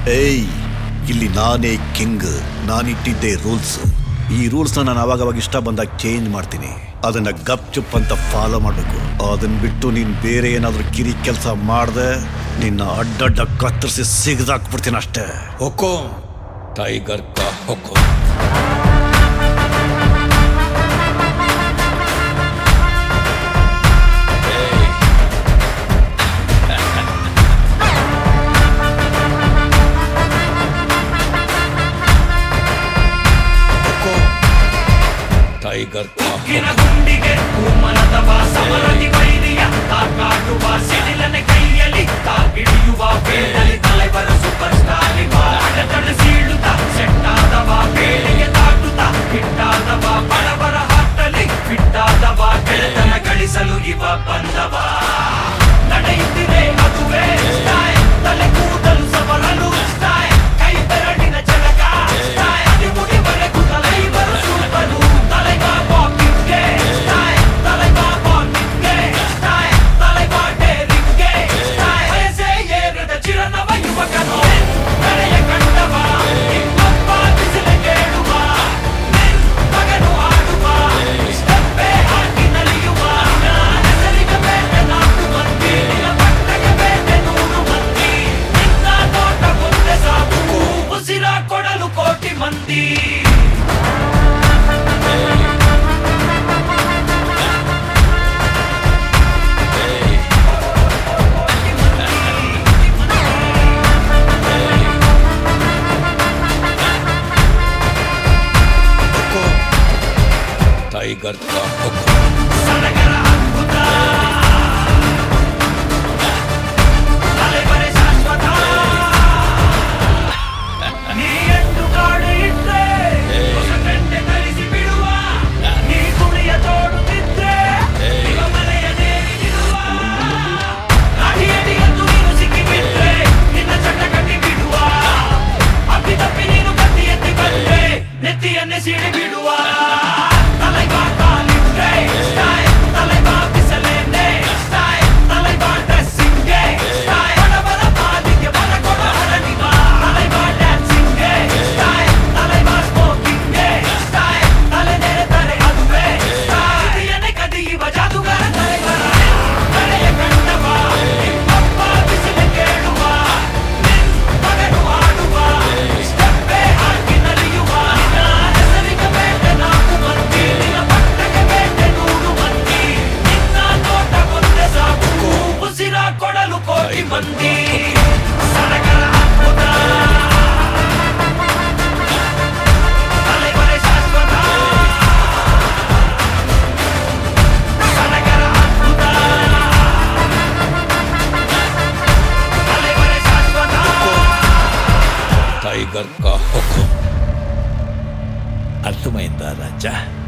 ಏಯ್ ಇಲ್ಲಿ ನಾನೇ ಕಿಂಗ್ ನಾನಿಟ್ಟಿದ್ದೆ ರೂಲ್ಸ್ ಈ ರೂಲ್ಸ್ನ ನಾನು ಅವಾಗವಾಗ ಇಷ್ಟ ಬಂದಾಗ ಚೇಂಜ್ ಮಾಡ್ತೀನಿ ಅದನ್ನ ಗಪ್ ಚುಪ್ ಅಂತ ಫಾಲೋ ಮಾಡಬೇಕು ಅದನ್ನ ಬಿಟ್ಟು ನೀನ್ ಬೇರೆ ಏನಾದ್ರೂ ಕಿರಿ ಕೆಲಸ ಮಾಡ್ದೆ ನಿನ್ನ ಅಡ್ಡಡ್ಡ ಕತ್ತರಿಸಿ ಸಿಗದಾಕ್ಬಿಡ್ತೀನಿ ಅಷ್ಟೇ ಹುಕುಂ ಟೈಗರ್ ಕಾ ಹುಕುಂ ಏಯ್. ಹುಕುಂ ಟೈಗರ್ ಕಾ ಹುಕುಂ ಗುಂಡಿಗೆ ಹೂಮನದವ ಸಮರದಿ ವೈರಿಯ ಕಾಕಾಡುವ ಸಿಡಿಲನೆ ಕೈಯಲ್ಲಿ ತಾಗಿಡಿಯುವ ಬೇಡಲಿ ತಲೆವರ ಸೂಪರ್ ಸ್ಟಾರ್ ಇವ ಅಡೆತಡೆ ಸೀಳುತ್ತ ಸೆಟ್ಟಾದವ ಬೇಳೆಗೆ ದಾಟುತ್ತ ಹಿಟ್ಟಾದವ ಬಡವರ ಹಾಟಲಿ ಫಿಟ್ಟಾದವ ಗೆಳೆತನ ಗಳಿಸಲು ಇವ ಬಂದವ ನಡೆಯುತ್ತಿದೆ ಅದುವೇ ಸ್ಟೈಲ್ ತಲೆ ಕೂದಲು ಸವರಲು ಸ್ಟೈಲ್ ಕೈ ಬೆರಳಿನ ಚಳಕ ಸ್ಟೈಲ್ ಅದಿ ಮುಡಿವರೆಗೂ ತಲೈವರು ಸೂಪರು ತಲೆಗ ಬಾಕಿಂಗ್ಗೆ ಸ್ಟೈಲ್ ತಲೆಗ ಬಾಕಿಂಗ್ಗೆ ಸ್ಟೈಲ್ ತಲೆಗ ಡೇರಿಂಗ್ಗೆ ಸ್ಟೈಲ್ ವಯಸ್ಸೇ ಏರದ ಚಿರನವ ಯುವಕನು ಕಡೆಯ ಕಂಡವ ಇನ್ನೊಬ್ಬ ಬಿಸಿಲು ಕೇಳುವ ನಿನ್ ಮಗನು ಆಡುವ ಸ್ಟೆಪ್ಪೆ ಹಾಕಿ ನಲಿಯುವ ಹೆಸರಿಗೆ ಬೇಟೆ ನಾಲ್ಕು ಮಂದಿ ನಿನ್ನ ಬಟ್ಟೆಗೆ ಬೇಟೆ ನೂರು ಮಂದಿ ನಿನ್ನ ನೋಟ ಮುಂದೆ ಸಾಕು ಉಸಿರ ಕೊಡಲು ಕೋಟಿ ಮಂದಿ ಹುಕುಂ ಟೈಗರ್ ಕಾ ಹುಕುಂ ಸಡಗರ ಅದ್ಭುತ ಅಲೆಬರೆ ಶಾಶ್ವತ ನೀ ಎಂಟು ಕಾಡು ಇದ್ರೆ ಹೊಸ ಗಂಟೆ ಧರಿಸಿ ಬಿಡುವ ನೀ ಕುಣಿಯ ತೋಡುತ್ತಿದ್ರೆ ಇವ ಮನೆಯ ನೇರಿಗಿರುವ ಅಡಿಯಡಿಯದ್ದು ನೀನು ಸಿಕ್ಕಿಬಿಟ್ರೆ ನಿನ್ನ ಚಟ ಕಟ್ಟಿ ಬಿಡುವ ಅಪ್ಪಿತಪ್ಪಿ ನೀನು ಕತ್ತಿ ಎತ್ತಿ ಬಂದ್ರೆ ನೆತ್ತಿಯನ್ನೇ ಸಿಡಿ ಬಿಡುವ ತಲೆಗಾ ಕಾಲಿಟ್ರೆ ಸ್ಟೈಲ್ ತಲೆಗಾ ಬಿಸಲೇನೆ ಸ್ಟೈಲ್ ತಲೆಗಾ ಡ್ರೆಸ್ಸಿಂಗ್ಗೆ ಸ್ಟೈಲ್ ಬಡವರ ಪಾಲಿಗೆ ಬರ ಕೊಡ ಹರಡಿವ ತಲೆಗಾ ಡ್ಯಾನ್ಸಿಂಗ್ಗೆ ಸ್ಟೈಲ್ ತಲೆಗಾ ಸ್ಮೋಕಿಂಗ್ಗೆ ಸ್ಟೈಲ್ ತಲೆ ನೆರೆತರೆ ಅದುವೇ ಸ್ಟೈಲ್ ಕದಿಯುವ ಜಾದುಗಾರ ತಲೆಗರ ಕಡೆಯ ಕಂಡವ ನಿಮ್ಮಪ್ಪ ಬಿಸಿಲು ಕೇಳುವ ನಿನ್ ಮಗನು ಆಡುವ ಸ್ಟೆಪ್ಪೆ ಹಾಕಿ ನಲಿಯುವ ನಿನ್ನ ಹೆಸರಿಗೆ ಬೇಟೆ ನಾಲ್ಕು ಮಂದಿ ನಿನ್ನ ಬಟ್ಟೆಗೆ ಬೇಟೆ ನೂರು ಮಂದಿ ನಿನ್ನ ನೋಟ ಮುಂದೆ ಸಾಕು ಉಸಿರ ಕೊಡಲು ಕೋಟಿ ಮಂದಿ ಸಡಗರ ಅದ್ಭುತ ಅಲೆಬರೆ ಶಾಶ್ವತ ಸಡಗರ ಅದ್ಭುತ ಅಲೆಬರೆ ಶಾಶ್ವತ టైగర్ కా హుకుం అర్థమైందా రాజా